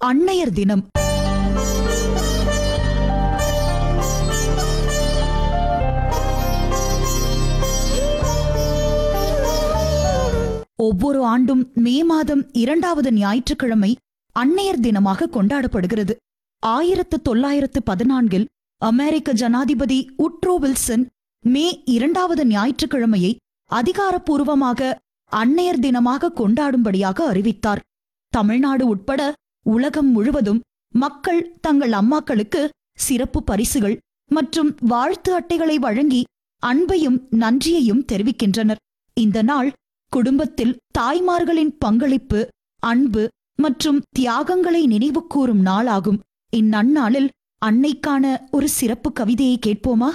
அன்னையர் தினம் ஒவ்வொரு ஆண்டும் மே மாதம் இரண்டாவது ஞாயிற்றுக்கிழமை அன்னையர் தினமாக கொண்டாடப்படுகிறது ஆயிரத்து தொள்ளாயிரத்து பதினான்கில் அமெரிக்க ஜனாதிபதி உட்ரோ வில்சன் மே இரண்டாவது ஞாயிற்றுக்கிழமையை அதிகாரப்பூர்வமாக அன்னையர் தினமாக கொண்டாடும்படியாக அறிவித்தார் தமிழ்நாடு உட்பட உலகம் முழுவதும் மக்கள் தங்கள் அம்மாக்களுக்கு சிறப்பு பரிசுகள் மற்றும் வாழ்த்து அட்டைகளை வழங்கி அன்பையும் நன்றியையும் தெரிவிக்கின்றனர் இந்த நாள் குடும்பத்தில் தாய்மார்களின் பங்களிப்பு அன்பு மற்றும் தியாகங்களை நினைவுகூரும் நாளாகும் இந்நன்னாளில் அன்னைக்கான ஒரு சிறப்பு கவிதையை கேட்போமா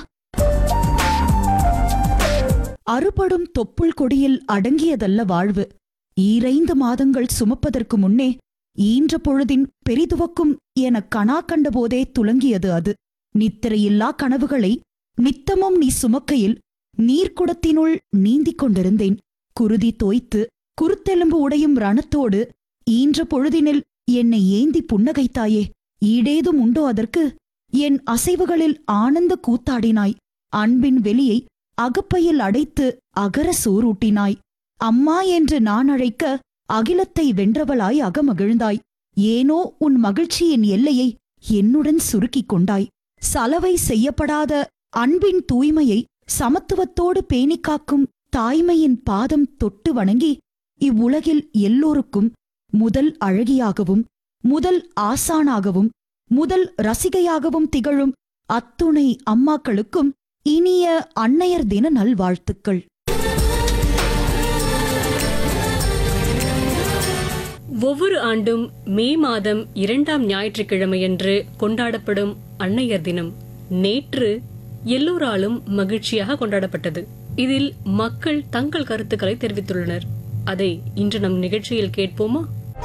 அறுபடும் தொப்புள் கொடியில் அடங்கியதல்ல வாழ்வு ஈரைந்து மாதங்கள் சுமப்பதற்கு முன்னே ஈன்ற பொழுதின் பெரிதுவக்கும் என கணா கண்டபோதே துலங்கியது அது நித்திரையில்லா கனவுகளை நித்தமும் நீ சுமக்கையில் நீர்க்குடத்தினுள் நீந்திக் கொண்டிருந்தேன் குருதி தோய்த்து குருத்தெலும்பு உடையும் ரணத்தோடு ஈன்ற பொழுதினில் என்னை ஏந்தி புன்னகைத்தாயே ஈடேதும் உண்டோ அதற்கு என் அசைவுகளில் ஆனந்த கூத்தாடினாய் அன்பின் வெளியை அகப்பையில் அடைத்து அகர சோறூட்டினாய் அம்மா என்று நான் அழைக்க அகிலத்தை வென்றவளாய் அகமகிழ்ந்தாய் ஏனோ உன் மகிழ்ச்சியின் எல்லையை என்னுடன் சுருக்கிக் கொண்டாய் சலவை செய்யப்படாத அன்பின் தூய்மையை சமத்துவத்தோடு பேணிக் காக்கும் தாய்மையின் பாதம் தொட்டு வணங்கி இவ்வுலகில் எல்லோருக்கும் முதல் அழகியாகவும் முதல் ஆசானாகவும் முதல் ரசிகையாகவும் திகழும் அத்துணை அம்மாக்களுக்கும் இனிய அன்னையர் தின நல்வாழ்த்துக்கள் ஒவ்வொரு ஆண்டும் மே மாதம் இரண்டாம் ஞாயிற்றுக்கிழமையன்று கொண்டாடப்படும் அன்னையர் தினம் நேற்று எல்லோராலும் மகிழ்ச்சியாக கொண்டாடப்பட்டது இதில் மக்கள் தங்கள் கருத்துக்களை தெரிவித்துள்ளனர் அதை இன்று நம் நிகழ்ச்சியில் கேட்போமா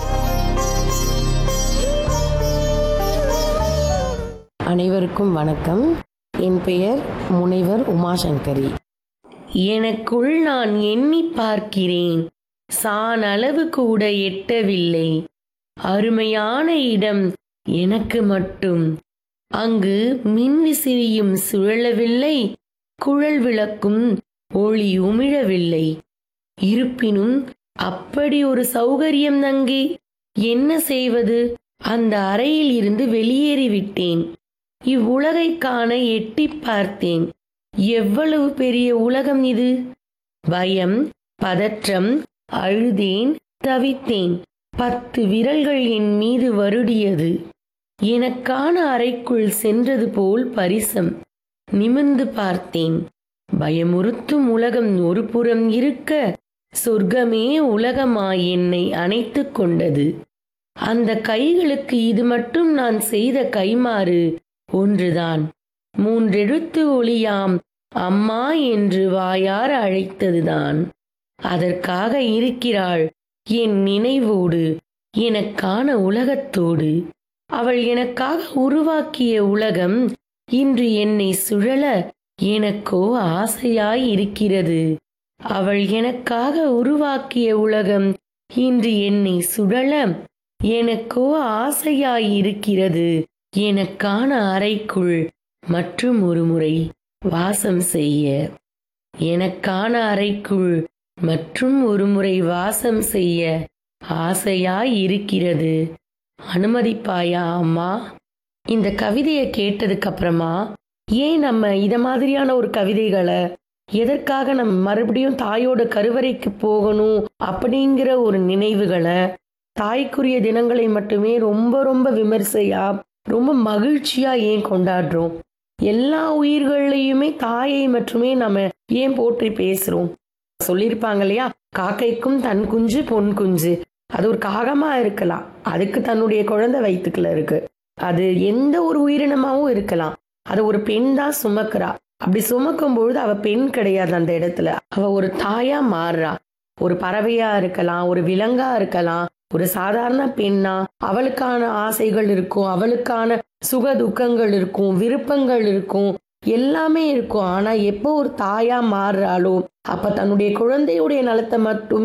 அனைவருக்கும் வணக்கம் என் பெயர் முனைவர் உமாசங்கரி எனக்குள் நான் எண்ணி பார்க்கிறேன் சான் அளவு கூட எட்டவில்லை அருமையான இடம் எனக்கு மட்டும் அங்கு மின்விசிறியும் சுழலவில்லை குழல் விளக்கும் ஒளி உமிழவில்லை இருப்பினும் அப்படி ஒரு சௌகரியம் அங்கே என்ன செய்வது அந்த அறையில் இருந்து வெளியேறிவிட்டேன் இவ்வுலகை காண எட்டிப் பார்த்தேன் எவ்வளவு பெரிய உலகம் இது பயம் பதற்றம் அழுதேன் தவித்தேன் பத்து விரல்கள் என் மீது வருடியது எனக்கான அறைக்குள் சென்றது போல் பரிசம் நிமிர்ந்து பார்த்தேன் பயமுறுத்தும் உலகம் ஒரு புறம் இருக்க சொர்க்கமே உலகமாய் என்னை அணைத்துக் கொண்டது அந்த கைகளுக்கு இது மட்டும் நான் செய்த கைமாறு ஒன்றுதான் மூன்றெழுத்து ஒளியாம் அம்மா என்று வாயார அழைத்ததுதான் அதற்காக இருக்கிறாள் என் நினைவோடு எனக்கான உலகத்தோடு அவள் எனக்காக உருவாக்கிய உலகம் இன்று என்னை சுழல எனக்கோ ஆசையாய் இருக்கிறது அவள் எனக்காக உருவாக்கிய உலகம் இன்று என்னை சுழல எனக்கோ ஆசையாய் இருக்கிறது எனக்கான அறைக்குள் மற்றும் ஒரு முறை வாசம் செய்ய எனக்கான அறைக்குள் மற்றும் ஒரு முறை வாசம் செய்ய ஆசையாய் இருக்கிறது அனுமதிப்பாயா அம்மா இந்த கவிதையை கேட்டதுக்கு அப்புறமா ஏன் நம்ம இத மாதிரியான ஒரு கவிதைகளை எதற்காக நம்ம மறுபடியும் தாயோட கருவறைக்கு போகணும் அப்படிங்கிற ஒரு நினைவுகளை தாய்க்குரிய தினங்களை மட்டுமே ரொம்ப ரொம்ப விமர்சையா ரொம்ப மகிழ்ச்சியா ஏன் கொண்டாடுறோம் எல்லா உயிர்களையுமே தாயை மட்டுமே நம்ம ஏன் போற்றி பேசுறோம் சொல்லியிருப்பாங்க இல்லையா காக்கைக்கும் தன் குஞ்சு பொன் குஞ்சு அது ஒரு காகமா இருக்கலாம் அதுக்கு தன்னுடைய குழந்தை வயிற்றுக்குள்ள இருக்கு அது எந்த ஒரு உயிரினமாவும் இருக்கலாம் அது ஒரு பெண் தான் சுமக்கிறா அப்படி சுமக்கும் பொழுது அவ பெண் கிடையாது அந்த இடத்துல அவ ஒரு தாயா மாறுறா ஒரு பறவையா இருக்கலாம் ஒரு விலங்கா இருக்கலாம் ஒரு சாதாரண பெண்ணா அவளுக்கான ஆசைகள் இருக்கும் அவளுக்கான சுக துக்கங்கள் இருக்கும் விருப்பங்கள் இருக்கும் எல்லாமே இருக்கும் ஆனா எப்போ ஒரு தாயா மாறுறாளோ அப்ப தன்னுடைய குழந்தையுடைய நலத்தை மட்டுமே